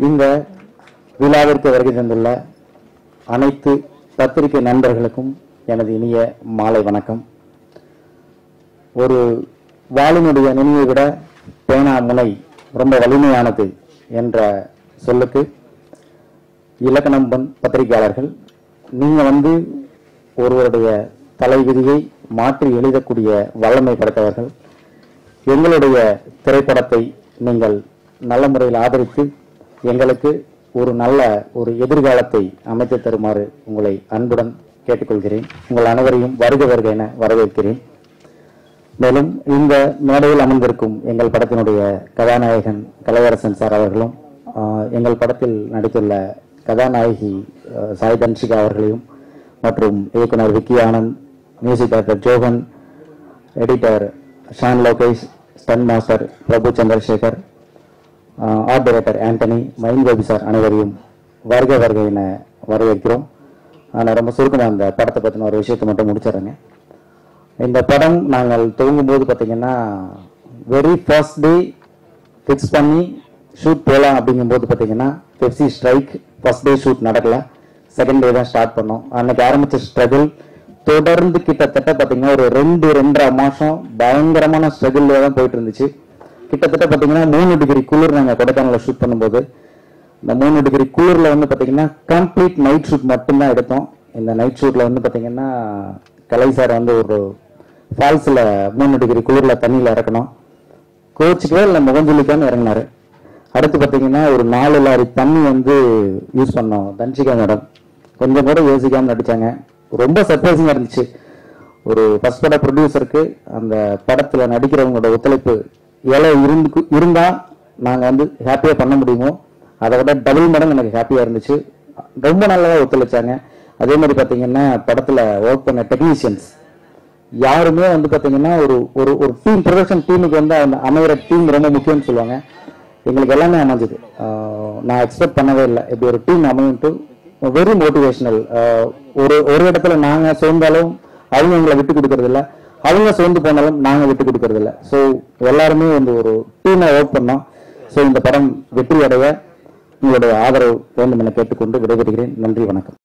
இந்த விழாவிற்கு வருகை தந்துள்ள அனைத்து பத்திரிகை நண்பர்களுக்கும் எனது இனிய மாலை வணக்கம் ஒரு வாளினுடைய நினைவை விட பேனா முனை ரொம்ப வலிமையானது என்ற சொல்லுக்கு இலக்கணம்பன் பத்திரிகையாளர்கள் நீங்க வந்து ஒருவருடைய தலைவிதியை மாற்றி எழுதக்கூடிய வல்லமை படைத்தவர்கள் எங்களுடைய திரைப்படத்தை நீங்கள் நல்ல முறையில் ஆதரித்து எங்களுக்கு ஒரு நல்ல ஒரு எதிர்காலத்தை அமைத்து தருமாறு உங்களை அன்புடன் கேட்டுக்கொள்கிறேன் உங்கள் அனைவரையும் வருக வருக என வரவேற்கிறேன் மேலும் இந்த மேடையில் அமர்ந்திருக்கும் எங்கள் படத்தினுடைய கதாநாயகன் கலையரசன் சார் அவர்களும் ஆஹ், எங்கள் படத்தில் நடித்துள்ள கதாநாயகி ஆஹ், சாய் தன்ஷிகா அவர்களையும் மற்றும் இயக்குனர் Vicky Anand music director Johan editor Shaan Lokesh stunt master Prabhu Chandrasekar art director Antony Mayin Gopi sir அனைவரையும் வருக வருக என வரவேற்கிறோம் நான் ரொம்ப சுருக்கமாக அந்த படத்தை பற்றின ஒரு விஷயத்தை மட்டும் முடிச்சிடுறேங்க இந்த படம் நாங்கள் துவங்கும் போது பார்த்தீங்கன்னா வெரி ஃபர்ஸ்ட் டே ஃபிக்ஸ் பண்ணி ஷூட் போகலாம் அப்படிங்கும்போது பார்த்தீங்கன்னா FEFSI strike first day shoot நடக்கல செகண்ட் டே தான் ஸ்டார்ட் பண்ணோம் அன்னைக்கு ஆரம்பிச்ச ஸ்ட்ரகிள் தொடர்ந்து கிட்டத்தட்ட பார்த்தீங்கன்னா ஒரு ரெண்டு ரெண்டரை மாதம் பயங்கரமான ஸ்ட்ரகிள்ல தான் போயிட்டு இருந்துச்சு கிட்டத்தட்ட பார்த்தீங்கன்னா மூணு டிகிரி குளிர் நாங்கள் கொடைக்கானலில் ஷூட் பண்ணும்போது இந்த மூணு டிகிரி குளிர்ல வந்து பாத்தீங்கன்னா கம்ப்ளீட் நைட் ஷூட் மட்டும்தான் எடுத்தோம் இந்த நைட் ஷூட்ல வந்து பாத்தீங்கன்னா கலை சார் வந்து ஒரு ஃபால்ஸ்ல மூணு டிகிரி குளிர்ல தண்ணியில இறக்கணும் கோச்சுக்கவே இல்லை முகஞ்சொலிக்கான்னு இறங்கினாரு அடுத்து பாத்தீங்கன்னா ஒரு நாலு லாரி தண்ணி வந்து யூஸ் பண்ணோம் தன்ஷிகா மேடம் கொஞ்சம் கூட யோசிக்காம நடிச்சாங்க ரொம்ப சர்ப்ரைசிங்கா இருந்துச்சு ஒரு ஃபர்ஸ்ட் பட ப்ரொடியூசருக்கு அந்த படத்துல நடிக்கிறவங்களோட ஒத்துழைப்பு எவ்வளோ இருந்து இருந்தா நாங்க வந்து ஹாப்பியா பண்ண முடியுமோ அதை விட டபுள் மடங்கு எனக்கு ஹாப்பியா இருந்துச்சு ரொம்ப நல்லா ஒத்துழைச்சாங்க அதே மாதிரி பாத்தீங்கன்னா படத்துல ஒர்க் பண்ண டெக்னீஷியன்ஸ் யாருமே வந்து பாத்தீங்கன்னா ஒரு ஒரு ஒரு டீம் ப்ரொடக்ஷன் டீமுக்கு வந்து அந்த அமைகிற டீம் ரொம்ப முக்கியம்னு சொல்லுவாங்க எங்களுக்கு எல்லாமே அமைஞ்சது ஆஹ் நான் எக்ஸ்பெக்ட் பண்ணவே இல்லை இப்படி ஒரு டீம் அமையும்ட்டு வெரி மோட்டிவேஷனல் ஒரு ஒரு இடத்துல நாங்க சேர்ந்தாலும் அவங்க எங்களை விட்டு கொடுக்கறது இல்ல அவங்க சேர்ந்து போனாலும் நாங்க விட்டு கொடுக்கறது இல்ல ஸோ எல்லாருமே வந்து ஒரு டீமை ஒர்க் பண்ணோம் ஸோ இந்த படம் வெற்றி அடைய உங்களுடைய ஆதரவு வேண்டும் என கேட்டுக்கொண்டு விடைபெறுகிறேன் நன்றி வணக்கம்